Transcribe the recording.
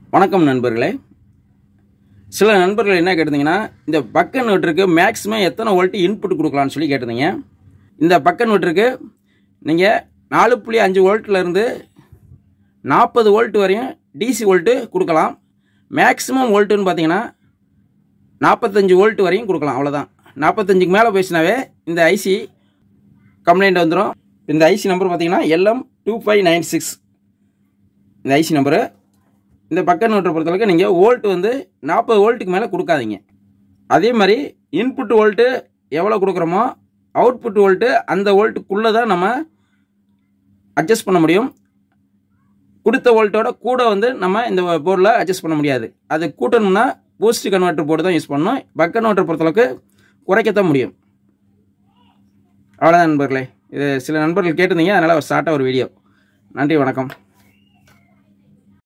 வணக்கம் நண்பர்களே சில நண்பர்கள் என்ன கேட்டிருந்தீங்கன்னா இந்த பக்க நோட்டிற்கு மேக்ஸிமம் எத்தனை வோல்ட் இன்புட் கொடுக்கலாம்னு சொல்லி கேட்டிருந்தீங்க இந்த பக்க நோட்டிற்கு நீங்கள் நாலு புள்ளி அஞ்சு வோல்ட்லேருந்து நாற்பது வோல்ட் வரையும் டிசி வோல்ட்டு கொடுக்கலாம் மேக்ஸிமம் வோல்ட்டுன்னு பார்த்தீங்கன்னா நாற்பத்தஞ்சு வோல்ட் வரையும் கொடுக்கலாம் அவ்வளோதான் நாற்பத்தஞ்சுக்கு மேலே போயிடுச்சுனாவே இந்த ஐசி கம்ப்ளைண்ட் வந்துடும் இந்த ஐசி நம்பர் பார்த்தீங்கன்னா LM two five nine six இந்த ஐசி நம்பரு இந்த பக்க நோட்டை பொறுத்தளவுக்கு நீங்கள் வோல்ட் வந்து நாற்பது வோல்ட்டுக்கு மேலே கொடுக்காதீங்க அதே மாதிரி இன்புட் வோல்ட்டு எவ்வளோ கொடுக்குறோமோ அவுட்புட் வோல்ட்டு அந்த வோல்ட்டுக்குள்ளே தான் நம்ம அட்ஜஸ்ட் பண்ண முடியும் கொடுத்த வோல்ட்டோட கூட வந்து நம்ம இந்த போர்டில் அட்ஜஸ்ட் பண்ண முடியாது அது கூட்டணும்னா பூஸ்ட் கன்வெர்ட்டர் போர்டு தான் யூஸ் பண்ணணும் பக்க நோட்டை பொறுத்தளவுக்கு குறைக்கத்தான் முடியும் அவ்வளோதான் நண்பர்களே இது சில நண்பர்கள் கேட்டிருந்தீங்க அதனால் ஒரு ஷார்ட்டாக ஒரு வீடியோ நன்றி வணக்கம்